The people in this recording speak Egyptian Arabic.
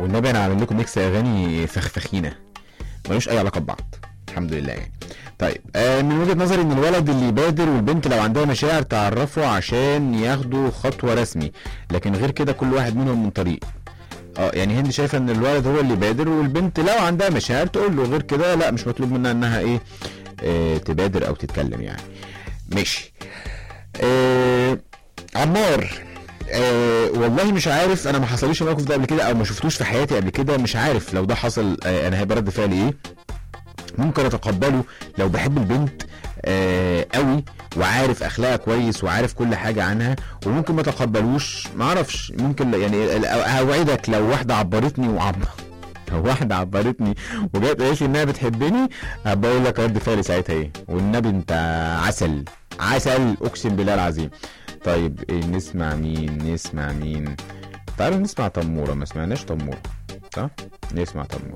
والنبي انا عامل لكم ميكس اغاني فخفخينه ملوش اي علاقه ببعض الحمد لله يعني طيب آه من وجهه نظري ان الولد اللي يبادر والبنت لو عندها مشاعر تعرفوا عشان ياخدوا خطوه رسمي لكن غير كده كل واحد منهم من طريق اه يعني هند شايفه ان الولد هو اللي بادر والبنت لو عندها مشاعر تقول له غير كده لا مش مطلوب منها انها ايه آه تبادر او تتكلم يعني ماشي آه عمار آه والله مش عارف انا ما حصليش الموقف ده قبل كده او ما شفتوش في حياتي قبل كده مش عارف لو ده حصل آه انا هيبقى رد فعلي ايه ممكن اتقبله لو بحب البنت آه قوي وعارف اخلاقها كويس وعارف كل حاجه عنها وممكن ما اتقبلوش ما اعرفش ممكن لا- يعني ال- اوعدك لو واحده عبرتني وعب لو واحده عبرتني وجت قالت لي انها بتحبني هبقى اقول لك رد فعلي ساعتها ايه والنبي انت عسل عسل اقسم بالله العظيم طيب إيه نسمع مين نسمع مين تعالوا نسمع تموره ما سمعناش تموره صح نسمع تموره